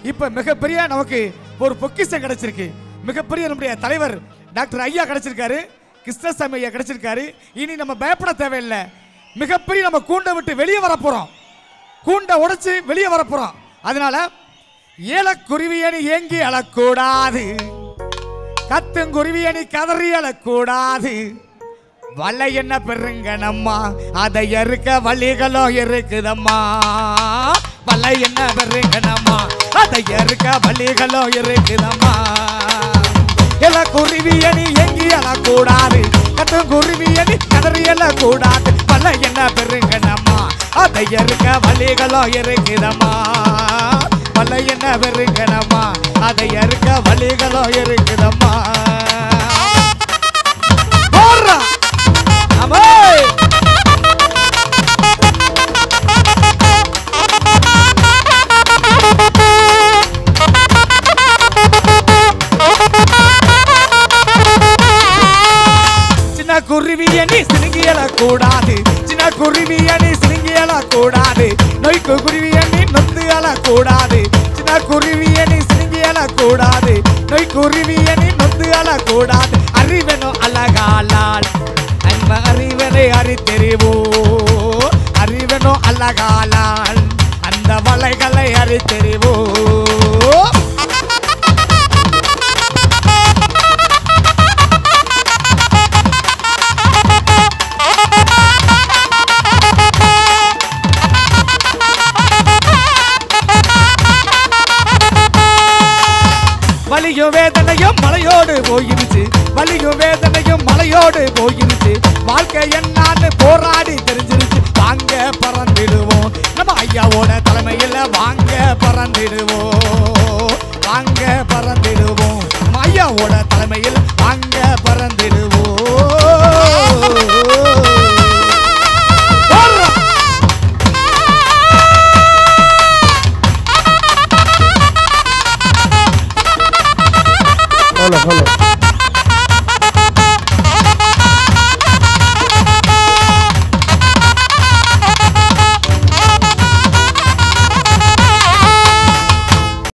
இப்ப மிகப்பெரிய நமக்கு ஒரு பொக்கிஷம் கிடைச்சிருக்கு மிகப்பெரிய நம்முடைய தலைவர் டாக்டர் ஐயா கிடைச்சிருக்காரு கிருஷ்ணசாமி ஐயா கிடைச்சிருக்காரு இனி நம்ம பயப்பட தேவையில்லை மிகப்பெரிய நம்ம கூண்டை விட்டு வெளியே வரப்போறோம் கூண்டை உடைச்சு வெளியே வரப்போறோம் அதனால ஏலக்குருவியணி ஏங்கி அழக்கூடாது கத்துங்குருவியணி கதறி அழக்கூடாது வலை என்ன பெருங்கனம்மா அதை எருக்க வழிகளும் இருக்குதம்மா வலை என்ன பெருங்கனம்மா அதை எருக்க வழிகளும் இருக்குதம்மா இல குருவியணி எங்கி அழக்கூடாது கத்தும் குருவியணி கதறி எழக்கூடாது வலை என்ன பெருங்கனம்மா அதை எருக்க வழிகளும் இருக்குதம்மா வலை என்ன பெருங்கனம்மா அதை எருக்க வழிகளும் இருக்குதம்மா போடுறா அம்மே சின்ன குருவிய நீ சினுங்கியல கூடாது சின்ன குருவிய நீ சினுங்கியல கூடாது நொய்க்கு குருவிய நீ நொந்து அல கூடாது சின்ன குருவிய நீ சினுங்கியல கூடாது நொய் குருவிய நீ நொந்து அல கூடாது அறிவனோ அழகாலால் அன்ப அறிவனை அறித்தெறிவோ அறிவனோ அழகாலால் அந்த வலைகளை அறித்தெறிவோ வலியும் வேதனையும் மலையோடு போயிருச்சு வலியும் வேதனையும் மலையோடு போயிருச்சு வாழ்க்கை என்னான்னு போராடி தெரிஞ்சிருச்சு வாங்க பறந்துடுவோம் நம்ம ஐயாவோட தலைமையில் வாங்க பறந்துடுவோம் வாங்க பறந்துடுவோம் நம்ம ஐயாவோட தலைமையில் வாங்க பறந்துடுவோம் போடுறோம். Hello hello